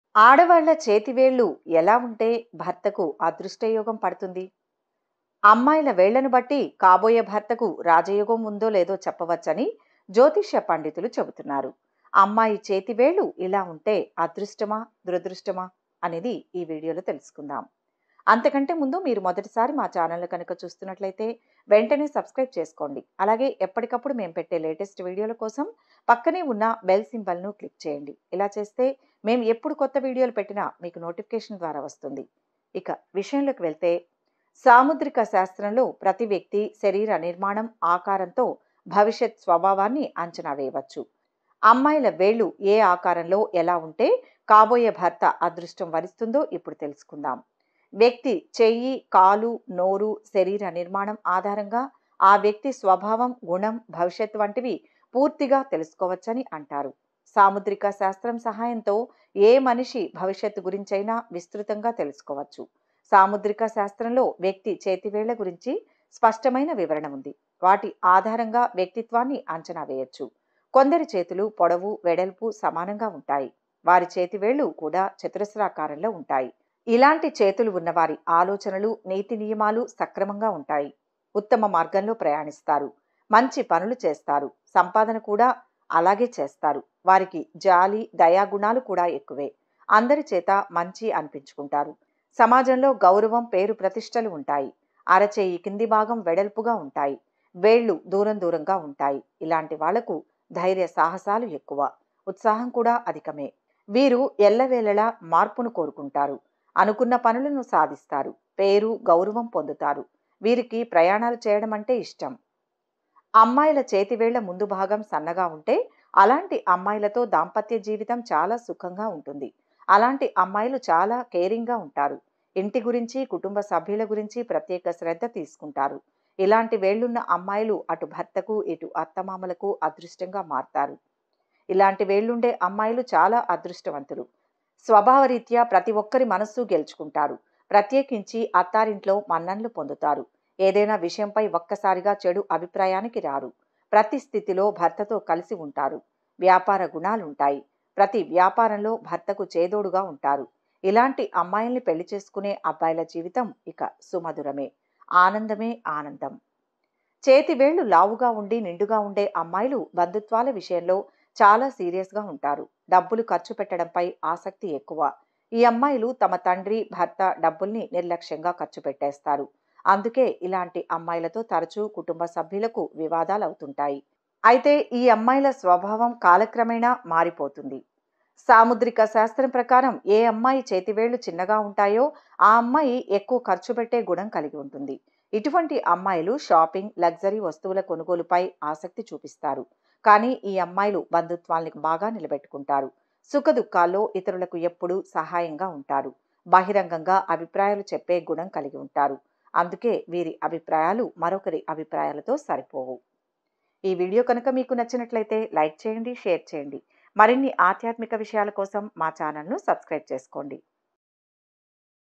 ఆడవాళ్ల చేతివేళ్లు ఎలా ఉంటే భర్తకు అదృష్టయోగం పడుతుంది అమ్మాయిల వేళ్లను బట్టి కాబోయే భర్తకు రాజయోగం ఉందో లేదో చెప్పవచ్చని జ్యోతిష్య పండితులు చెబుతున్నారు అమ్మాయి చేతివేళ్లు ఇలా ఉంటే అదృష్టమా దురదృష్టమా అనేది ఈ వీడియోలో తెలుసుకుందాం అంతకంటే ముందు మీరు మొదటిసారి మా ఛానల్ కనుక చూస్తున్నట్లయితే వెంటనే సబ్స్క్రైబ్ చేసుకోండి అలాగే ఎప్పటికప్పుడు మేము పెట్టే లేటెస్ట్ వీడియోల కోసం పక్కనే ఉన్న బెల్ సింబల్ను క్లిక్ చేయండి ఇలా చేస్తే మేము ఎప్పుడు కొత్త వీడియోలు పెట్టినా మీకు నోటిఫికేషన్ ద్వారా వస్తుంది ఇక విషయంలోకి వెళ్తే సాముద్రిక శాస్త్రంలో ప్రతి వ్యక్తి శరీర నిర్మాణం ఆకారంతో భవిష్యత్ స్వభావాన్ని అంచనా వేయవచ్చు అమ్మాయిల వేళ్ళు ఏ ఆకారంలో ఎలా ఉంటే కాబోయే భర్త అదృష్టం వరిస్తుందో ఇప్పుడు తెలుసుకుందాం వ్యక్తి చెయ్యి కాలు నోరు శరీర నిర్మాణం ఆధారంగా ఆ వ్యక్తి స్వభావం గుణం భవిష్యత్ వంటివి పూర్తిగా తెలుసుకోవచ్చని అంటారు సాముద్రిక శాస్త్రం సహాయంతో ఏ మనిషి భవిష్యత్తు గురించైనా విస్తృతంగా తెలుసుకోవచ్చు సాముద్రిక శాస్త్రంలో వ్యక్తి చేతివేళ్ల గురించి స్పష్టమైన వివరణ ఉంది వాటి ఆధారంగా వ్యక్తిత్వాన్ని అంచనా వేయొచ్చు కొందరి చేతులు పొడవు వెడల్పు సమానంగా ఉంటాయి వారి చేతివేళ్లు కూడా చతురస్రాకారంలో ఉంటాయి ఇలాంటి చేతులు ఉన్నవారి ఆలోచనలు నీతి నియమాలు సక్రమంగా ఉంటాయి ఉత్తమ మార్గంలో ప్రయాణిస్తారు మంచి పనులు చేస్తారు సంపాదన కూడా అలాగే చేస్తారు వారికి జాలి దయాగుణాలు కూడా ఎక్కువే అందరి చేత మంచి అనిపించుకుంటారు సమాజంలో గౌరవం పేరు ప్రతిష్టలు ఉంటాయి అరచేయి కింది భాగం వెడల్పుగా ఉంటాయి వేళ్లు దూరం దూరంగా ఉంటాయి ఇలాంటి వాళ్లకు ధైర్య సాహసాలు ఎక్కువ ఉత్సాహం కూడా అధికమే వీరు ఎల్లవేళలా మార్పును కోరుకుంటారు అనుకున్న పనులను సాధిస్తారు పేరు గౌరవం పొందుతారు వీరికి ప్రయాణాలు చేయడం అంటే ఇష్టం అమ్మాయిల చేతివేళ్ల ముందు భాగం సన్నగా ఉంటే అలాంటి అమ్మాయిలతో దాంపత్య జీవితం చాలా సుఖంగా ఉంటుంది అలాంటి అమ్మాయిలు చాలా కేరింగ్గా ఉంటారు ఇంటి గురించి కుటుంబ సభ్యుల గురించి ప్రత్యేక శ్రద్ధ తీసుకుంటారు ఇలాంటి వేళ్లున్న అమ్మాయిలు అటు భర్తకు ఇటు అత్తమామలకు అదృష్టంగా మారతారు ఇలాంటి వేళ్లుండే అమ్మాయిలు చాలా అదృష్టవంతులు స్వభావరీత్యా ప్రతి ఒక్కరి మనస్సు గెలుచుకుంటారు ప్రత్యేకించి అత్తారింట్లో మన్నన్లు పొందుతారు ఏదైనా విషయంపై ఒక్కసారిగా చెడు అభిప్రాయానికి రారు ప్రతి స్థితిలో భర్తతో కలిసి ఉంటారు వ్యాపార గుణాలుంటాయి ప్రతి వ్యాపారంలో భర్తకు చేదోడుగా ఉంటారు ఇలాంటి అమ్మాయిల్ని పెళ్లి చేసుకునే అబ్బాయిల జీవితం ఇక సుమధురమే ఆనందమే ఆనందం చేతి వేళ్లు లావుగా ఉండి నిండుగా ఉండే అమ్మాయిలు బంధుత్వాల విషయంలో చాలా సీరియస్గా ఉంటారు డబ్బులు ఖర్చు పెట్టడంపై ఆసక్తి ఎక్కువ ఈ అమ్మాయిలు తమ తండ్రి భర్త డబ్బుల్ని నిర్లక్ష్యంగా ఖర్చు పెట్టేస్తారు అందుకే ఇలాంటి అమ్మాయిలతో తరచూ కుటుంబ సభ్యులకు వివాదాలు అవుతుంటాయి అయితే ఈ అమ్మాయిల స్వభావం కాలక్రమేణా మారిపోతుంది సాముద్రిక శాస్త్రం ప్రకారం ఏ అమ్మాయి చేతివేళ్లు చిన్నగా ఉంటాయో ఆ అమ్మాయి ఎక్కువ ఖర్చు పెట్టే గుణం కలిగి ఉంటుంది ఇటువంటి అమ్మాయిలు షాపింగ్ లగ్జరీ వస్తువుల కొనుగోలుపై ఆసక్తి చూపిస్తారు కానీ ఈ అమ్మాయిలు బంధుత్వాల్ని బాగా నిలబెట్టుకుంటారు సుఖదుఖాల్లో ఇతరులకు ఎప్పుడూ సహాయంగా ఉంటారు బహిరంగంగా అభిప్రాయాలు చెప్పే గుణం కలిగి ఉంటారు అందుకే వీరి అభిప్రాయాలు మరొకరి అభిప్రాయాలతో సరిపోవు ఈ వీడియో కనుక మీకు నచ్చినట్లయితే లైక్ చేయండి షేర్ చేయండి మరిన్ని ఆధ్యాత్మిక విషయాల కోసం మా ఛానల్ను సబ్స్క్రైబ్ చేసుకోండి